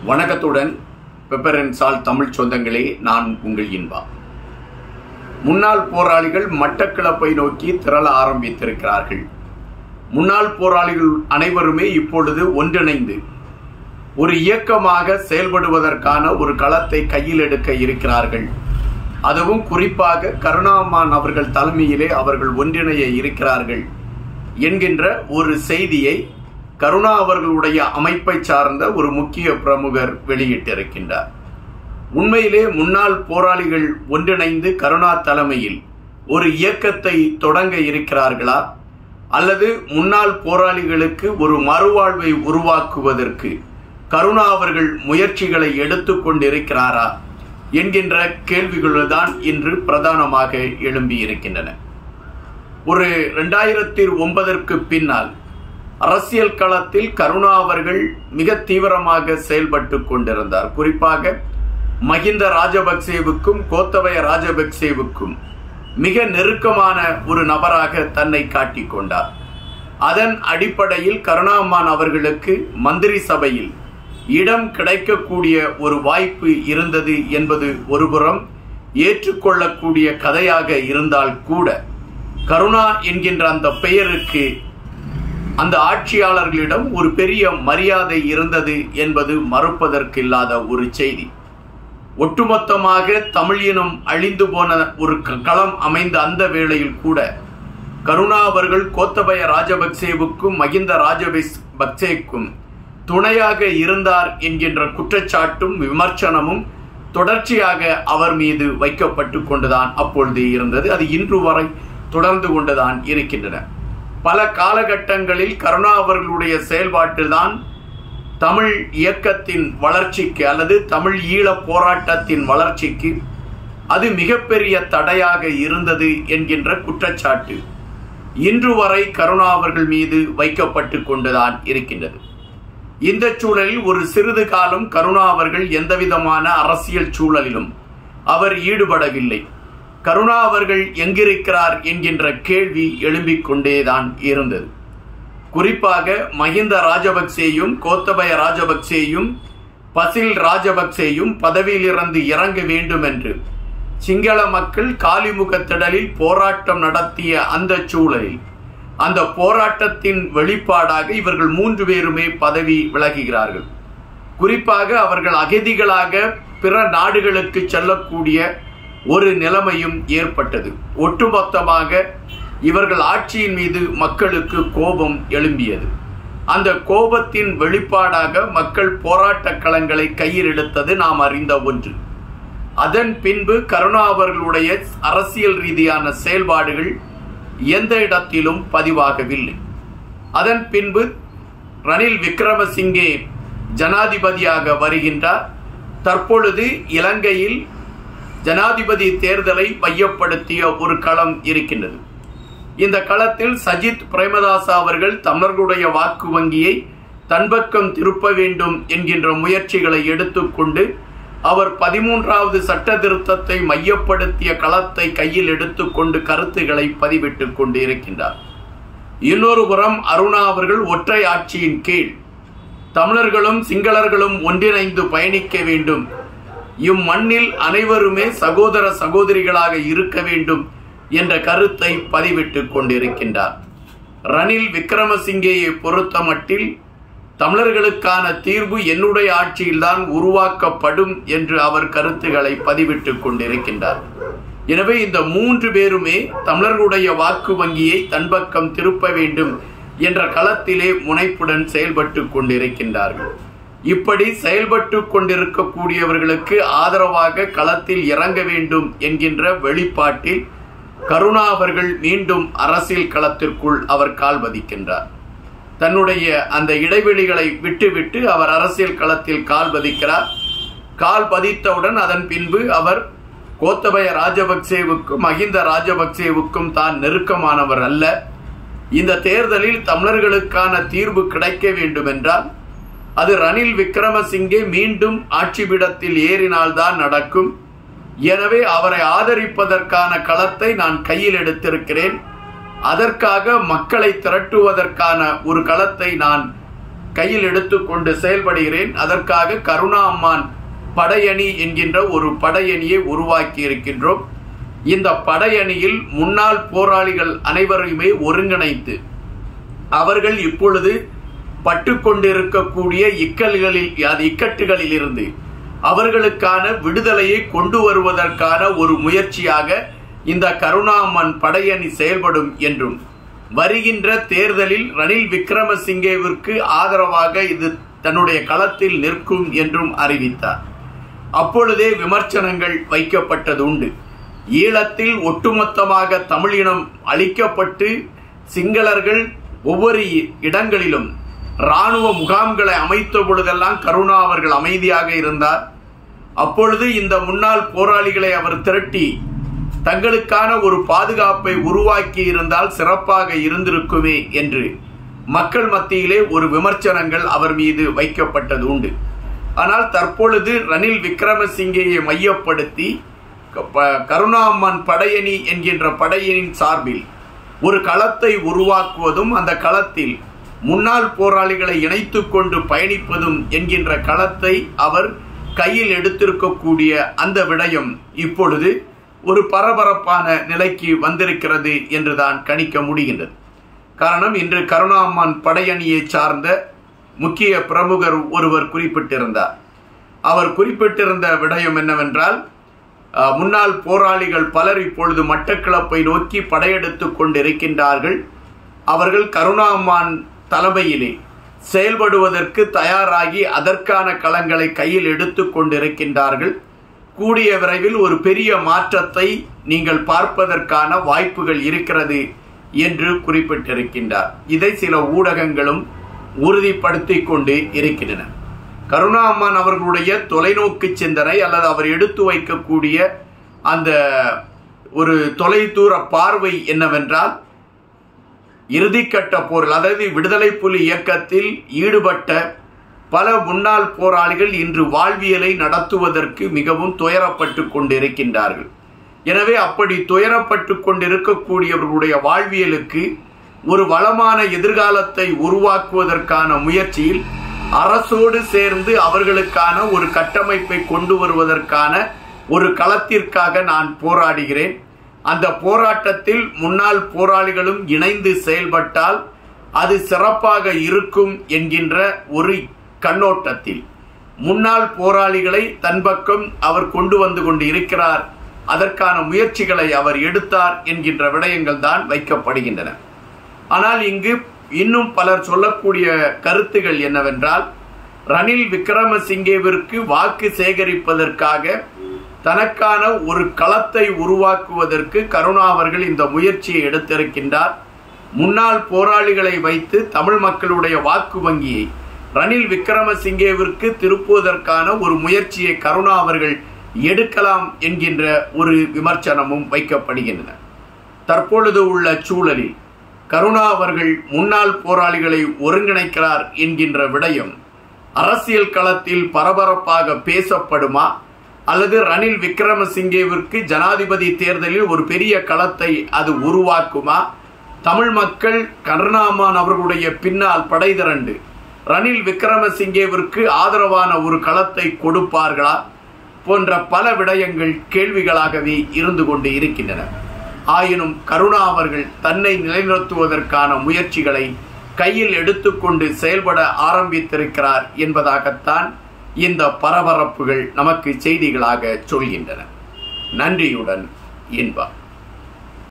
வணக்கத்துடன் pepper and சால் தமிழ் சொந்தங்களே நான் உங்கள் இன்பா முன்னாள் போராளிகள் மட்டக்களப்பை நோக்கி திரள ஆரம்பித்திருக்கிறார்கள் முன்னாள் போராளிகள் அனைவருமே இப்பொழுது ஒன்றிணைந்து ஒரு இயக்கமாக செயல்படுவதற்கான ஒரு களத்தை கையில் எடுக்க இருக்கிறார்கள் அதுவும் குறிப்பாக கருணாமான் அவர்கள் தலைமையிலே அவர்கள் ஒன்றிணைய இருக்கிறார்கள் என்கின்ற ஒரு செய்தியை கருணா அவர்களுடைய அமைப்பை சார்ந்த ஒரு முக்கிய பிரமுகர் வெளியிட்டிருக்கின்றார் உண்மையிலே முன்னாள் போராளிகள் ஒன்றிணைந்து கருணா தலைமையில் ஒரு இயக்கத்தை தொடங்க இருக்கிறார்களா அல்லது முன்னாள் போராளிகளுக்கு ஒரு மறுவாழ்வை உருவாக்குவதற்கு கருணா அவர்கள் முயற்சிகளை எடுத்துக்கொண்டிருக்கிறாரா என்கின்ற கேள்விகள்தான் இன்று பிரதானமாக எழும்பியிருக்கின்றன ஒரு ரெண்டாயிரத்தி ஒன்பதற்கு பின்னால் அரசியல் களத்தில் கருணா அவர்கள் மிக தீவிரமாக செயல்பட்டு கொண்டிருந்தார் குறிப்பாக மகிந்த ராஜபக்சேவுக்கும் கோத்தபய ராஜபக்சேவுக்கும் மிக நெருக்கமான ஒரு நபராக தன்னை காட்டிக் கொண்டார் அதன் அடிப்படையில் கருணாமான் அவர்களுக்கு மந்திரி சபையில் இடம் கிடைக்கக்கூடிய ஒரு வாய்ப்பு இருந்தது என்பது ஒருபுறம் ஏற்றுக்கொள்ளக்கூடிய கதையாக இருந்தால் கூட கருணா என்கின்ற அந்த பெயருக்கு அந்த ஆட்சியாளர்களிடம் ஒரு பெரிய மரியாதை இருந்தது என்பது மறுப்பதற்கு இல்லாத ஒரு செய்தி ஒட்டுமொத்தமாக தமிழ் இனம் அழிந்து போன ஒரு களம் அமைந்த அந்த வேளையில் கூட கருணா அவர்கள் கோத்தபய ராஜபக்சேவுக்கும் மகிந்த ராஜபக்சேக்கும் துணையாக இருந்தார் என்கின்ற குற்றச்சாட்டும் விமர்சனமும் தொடர்ச்சியாக அவர் மீது வைக்கப்பட்டு கொண்டுதான் அப்பொழுது இருந்தது அது இன்று வரை தொடர்ந்து கொண்டுதான் இருக்கின்றன பல காலகட்டங்களில் கருணா அவர்களுடைய செயல்பாட்டில்தான் தமிழ் இயக்கத்தின் வளர்ச்சிக்கு அல்லது தமிழ் ஈழ போராட்டத்தின் வளர்ச்சிக்கு அது மிகப்பெரிய தடையாக இருந்தது என்கின்ற குற்றச்சாட்டு இன்று வரை கருணா அவர்கள் மீது வைக்கப்பட்டு கொண்டுதான் இருக்கின்றது இந்த சூழலில் ஒரு சிறிது காலம் கருணா அவர்கள் எந்தவிதமான அரசியல் சூழலிலும் அவர் ஈடுபடவில்லை கருணா அவர்கள் எங்கிருக்கிறார் என்கின்ற கேள்வி எழும்பிக் கொண்டேதான் இருந்தது குறிப்பாக மஹிந்த ராஜபக்சேயும் கோத்தபய ராஜபக்சேயும் பசில் ராஜபக்சேயும் பதவியிலிருந்து இறங்க வேண்டும் என்று சிங்கள மக்கள் காலிமுக திடலில் போராட்டம் நடத்திய அந்த சூழலில் அந்த போராட்டத்தின் வெளிப்பாடாக இவர்கள் மூன்று பேருமே பதவி விலகுகிறார்கள் குறிப்பாக அவர்கள் அகதிகளாக பிற நாடுகளுக்கு செல்லக்கூடிய ஒரு நிலைமையும் ஏற்பட்டது ஒட்டுமொத்தமாக இவர்கள் ஆட்சியின் மீது மக்களுக்கு கோபம் எழும்பியது அந்த கோபத்தின் வெளிப்பாடாக மக்கள் போராட்ட களங்களை கையில் எடுத்தது நாம் அறிந்த ஒன்று அதன் பின்பு கருணா அவர்களுடைய அரசியல் ரீதியான செயல்பாடுகள் எந்த இடத்திலும் பதிவாகவில்லை அதன் பின்பு ரணில் விக்ரமசிங்கே ஜனாதிபதியாக வருகின்றார் தற்பொழுது இலங்கையில் ஜனாதிபதி தேர்தலை மையப்படுத்திய ஒரு களம் இருக்கின்றது இந்த களத்தில் சஜித் பிரேமதாசா அவர்கள் தமிழர்களுடைய வாக்கு வங்கியை தன்பக்கம் திருப்ப வேண்டும் என்கின்ற முயற்சிகளை எடுத்துக்கொண்டு அவர் பதிமூன்றாவது சட்ட திருத்தத்தை மையப்படுத்திய களத்தை கையில் எடுத்துக்கொண்டு கருத்துக்களை பதிவிட்டுக் கொண்டு இருக்கின்றார் இன்னொரு புறம் அருணா அவர்கள் ஒற்றை ஆட்சியின் கீழ் தமிழர்களும் சிங்களர்களும் ஒன்றிணைந்து பயணிக்க வேண்டும் இம்மண்ணில் அனைவருமே சகோதர சகோதரிகளாக இருக்க வேண்டும் என்ற கருத்தை பதிவிட்டுக் கொண்டிருக்கின்றார் ரணில் விக்ரமசிங்கேயை பொறுத்த மட்டில் தமிழர்களுக்கான தீர்வு என்னுடைய ஆட்சியில்தான் உருவாக்கப்படும் என்று அவர் கருத்துக்களை பதிவிட்டுக் கொண்டிருக்கின்றார் எனவே இந்த மூன்று பேருமே தமிழர்களுடைய வாக்கு வங்கியை தன்பக்கம் திருப்ப வேண்டும் என்ற களத்திலே முனைப்புடன் செயல்பட்டு கொண்டிருக்கின்றார்கள் இப்படி செயல்பட்டு கொண்டிருக்கக்கூடியவர்களுக்கு ஆதரவாக களத்தில் இறங்க வேண்டும் என்கின்ற வெளிப்பாட்டில் கருணா அவர்கள் மீண்டும் அரசியல் களத்திற்குள் அவர் கால் பதிக்கின்றார் தன்னுடைய அந்த இடைவெளிகளை விட்டுவிட்டு அவர் அரசியல் களத்தில் கால் பதிக்கிறார் கால் பதித்தவுடன் அதன் பின்பு அவர் கோத்தபய ராஜபக்சேவுக்கும் மஹிந்த ராஜபக்சேவுக்கும் தான் நெருக்கமானவர் அல்ல இந்த தேர்தலில் தமிழர்களுக்கான தீர்வு கிடைக்க வேண்டும் என்றால் அது ரணில் விக்ரமசிங்கே மீண்டும் ஆட்சிபிடத்தில் ஏறினால்தான் நடக்கும் எனவே அவரை ஆதரிப்பதற்கான களத்தை நான் கையில் எடுத்திருக்கிறேன் அதற்காக மக்களை திரட்டுவதற்கான ஒரு களத்தை நான் கையில் எடுத்துக்கொண்டு செயல்படுகிறேன் அதற்காக கருணா அம்மான் படையணி என்கின்ற ஒரு படையணியை உருவாக்கி இருக்கின்றோம் இந்த படையணியில் முன்னாள் போராளிகள் அனைவரையுமே ஒருங்கிணைத்து அவர்கள் இப்பொழுது பட்டுக்கொண்டிருக்கக்கூடிய இக்கல்களில் அது இக்கட்டுகளில் இருந்து அவர்களுக்கான விடுதலையை கொண்டு வருவதற்கான ஒரு முயற்சியாக இந்த கருணாமன் படையணி செயல்படும் என்றும் வருகின்ற தேர்தலில் ரணில் விக்ரமசிங்கேவிற்கு ஆதரவாக இது தன்னுடைய களத்தில் நிற்கும் என்றும் அறிவித்தார் அப்பொழுதே விமர்சனங்கள் வைக்கப்பட்டது உண்டு ஈழத்தில் ஒட்டுமொத்தமாக தமிழினம் அழிக்கப்பட்டு சிங்களர்கள் ஒவ்வொரு இடங்களிலும் இராணுவ முகாம்களை அமைத்த பொழுதெல்லாம் கருணா அவர்கள் அமைதியாக இருந்தார் அப்பொழுது இந்த முன்னாள் போராளிகளை அவர் திரட்டி தங்களுக்கான ஒரு பாதுகாப்பை உருவாக்கி இருந்தால் சிறப்பாக இருந்திருக்குமே என்று மக்கள் மத்தியிலே ஒரு விமர்சனங்கள் அவர் மீது வைக்கப்பட்டது உண்டு ஆனால் தற்பொழுது ரணில் விக்ரமசிங்கேயை மையப்படுத்தி கருணாம்மன் படையணி என்கின்ற படையணியின் சார்பில் ஒரு களத்தை உருவாக்குவதும் அந்த களத்தில் முன்னாள் போராளிகளை இணைத்துக் கொண்டு பயணிப்பதும் என்கின்ற களத்தை அவர் கையில் எடுத்திருக்கக்கூடிய அந்த விடயம் இப்பொழுது ஒரு பரபரப்பான நிலைக்கு வந்திருக்கிறது என்றுதான் கணிக்க முடிகின்றது காரணம் இன்று கருணாம்மன் படையணியை சார்ந்த முக்கிய பிரமுகர் ஒருவர் குறிப்பிட்டிருந்தார் அவர் குறிப்பிட்டிருந்த விடயம் என்னவென்றால் முன்னாள் போராளிகள் பலர் இப்பொழுது மட்டக்களப்பை நோக்கி படையெடுத்து கொண்டிருக்கின்றார்கள் அவர்கள் கருணாம்மான் தலைமையிலே செயல்படுவதற்கு தயாராகி அதற்கான களங்களை கையில் எடுத்து கொண்டிருக்கின்றார்கள் கூடிய விரைவில் ஒரு பெரிய மாற்றத்தை நீங்கள் பார்ப்பதற்கான வாய்ப்புகள் இருக்கிறது என்று குறிப்பிட்டிருக்கின்றார் இதை சில ஊடகங்களும் உறுதிப்படுத்தி கொண்டு இருக்கின்றன கருணாமன் அவர்களுடைய தொலைநோக்கு சிந்தனை அல்லது அவர் எடுத்து வைக்கக்கூடிய அந்த ஒரு தொலைதூர பார்வை என்னவென்றால் இறுதிக்கட்ட போரில் அதாவது விடுதலை புலி இயக்கத்தில் ஈடுபட்ட பல முன்னாள் போராளிகள் இன்று வாழ்வியலை நடத்துவதற்கு மிகவும் துயரப்பட்டு கொண்டிருக்கின்றார்கள் எனவே அப்படி துயரப்பட்டு கொண்டிருக்கக்கூடியவர்களுடைய வாழ்வியலுக்கு ஒரு வளமான எதிர்காலத்தை உருவாக்குவதற்கான முயற்சியில் அரசோடு சேர்ந்து அவர்களுக்கான ஒரு கட்டமைப்பை கொண்டு வருவதற்கான ஒரு களத்திற்காக நான் போராடுகிறேன் அந்த போராட்டத்தில் முன்னாள் போராளிகளும் இணைந்து செயல்பட்டால் அது சிறப்பாக இருக்கும் என்கின்ற ஒரு கண்ணோட்டத்தில் முன்னாள் போராளிகளை தன் பக்கம் அவர் கொண்டு வந்து கொண்டு இருக்கிறார் அதற்கான முயற்சிகளை அவர் எடுத்தார் என்கின்ற விடயங்கள் தான் வைக்கப்படுகின்றன ஆனால் இங்கு இன்னும் பலர் சொல்லக்கூடிய கருத்துகள் என்னவென்றால் ரணில் விக்ரமசிங்கேவிற்கு வாக்கு சேகரிப்பதற்காக தனக்கான ஒரு களத்தை உருவாக்குவதற்கு கருணா அவர்கள் இந்த முயற்சியை எடுத்திருக்கின்றார் முன்னாள் போராளிகளை வைத்து தமிழ் மக்களுடைய வாக்கு வங்கியை ரணில் விக்ரமசிங்கேவிற்கு திருப்புவதற்கான ஒரு முயற்சியை கருணா அவர்கள் எடுக்கலாம் என்கின்ற ஒரு விமர்சனமும் வைக்கப்படுகின்றன தற்பொழுது உள்ள சூழலில் கருணா அவர்கள் முன்னாள் போராளிகளை ஒருங்கிணைக்கிறார் என்கின்ற விடயம் அரசியல் களத்தில் பரபரப்பாக பேசப்படுமா அல்லது ரணில் விக்ரமசிங்கேவிற்கு ஜனாதிபதி தேர்தலில் ஒரு பெரிய களத்தை அது உருவாக்குமா தமிழ் மக்கள் கருணாமான் அவர்களுடைய பின்னால் படை திரண்டு ரணில் விக்ரமசிங்கேவிற்கு ஆதரவான ஒரு களத்தை கொடுப்பார்களா போன்ற பல விடயங்கள் கேள்விகளாகவே இருந்து கொண்டு இருக்கின்றன ஆயினும் கருணா அவர்கள் தன்னை நிலைநிறுத்துவதற்கான முயற்சிகளை கையில் எடுத்துக்கொண்டு செயல்பட ஆரம்பித்திருக்கிறார் என்பதாகத்தான் இந்த பரபரப்புகள் நமக்கு செய்திகளாக சொல்கின்றன நன்றியுடன் இன்பா